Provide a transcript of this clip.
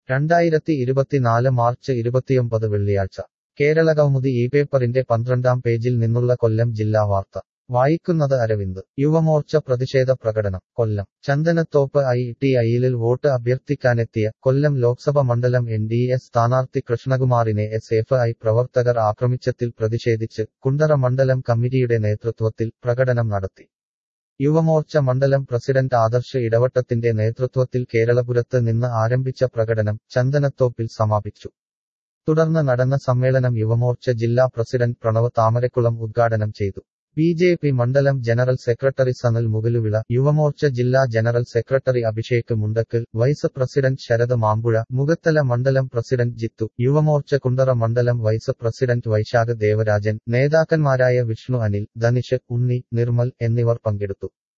രണ്ടായിരത്തി ഇരുപത്തിനാല് മാർച്ച് ഇരുപത്തിയൊമ്പത് വെള്ളിയാഴ്ച കേരളകൗമുദി ഈ പേപ്പറിന്റെ പന്ത്രണ്ടാം പേജിൽ നിന്നുള്ള കൊല്ലം ജില്ലാ വാർത്ത വായിക്കുന്നത് അരവിന്ദ് യുവമോർച്ച പ്രതിഷേധ പ്രകടനം കൊല്ലം ചന്ദനത്തോപ്പ് ഐ ടി ഐയിൽ വോട്ട് അഭ്യർത്ഥിക്കാനെത്തിയ കൊല്ലം ലോക്സഭ മണ്ഡലം എൻ ഡി എ സ്ഥാനാർത്ഥി കൃഷ്ണകുമാറിനെ എസ് എഫ് ഐ പ്രവർത്തകർ ആക്രമിച്ചതിൽ പ്രതിഷേധിച്ച് കുണ്ടറ മണ്ഡലം കമ്മിറ്റിയുടെ നേതൃത്വത്തിൽ പ്രകടനം നടത്തി യുവമോർച്ച മണ്ഡലം പ്രസിഡന്റ് ആദർശ് ഇടവട്ടത്തിന്റെ നേതൃത്വത്തിൽ കേരളപുരത്ത് നിന്ന് ആരംഭിച്ച പ്രകടനം ചന്ദനത്തോപ്പിൽ സമാപിച്ചു തുടർന്ന് നടന്ന സമ്മേളനം യുവമോർച്ച ജില്ലാ പ്രസിഡന്റ് പ്രണവ് താമരക്കുളം ഉദ്ഘാടനം ചെയ്തു ബി ജെ പി മണ്ഡലം ജനറൽ സെക്രട്ടറി സനൽ മുകലുവിള യുവമോർച്ച ജില്ലാ general secretary Abhishek Mundakkal vice president Sarath Mampuzha Mukhathala മണ്ഡലം പ്രസിഡന്റ് ജിത്തു യുവമോർച്ച കുണ്ടറ മണ്ഡലം വൈസ് പ്രസിഡന്റ് വൈശാഖ് ദേവരാജൻ നേതാക്കന്മാരായ വിഷ്ണു അനിൽ ധനിഷ് ഉണ്ണി നിർമ്മൽ എന്നിവർ പങ്കെടുത്തു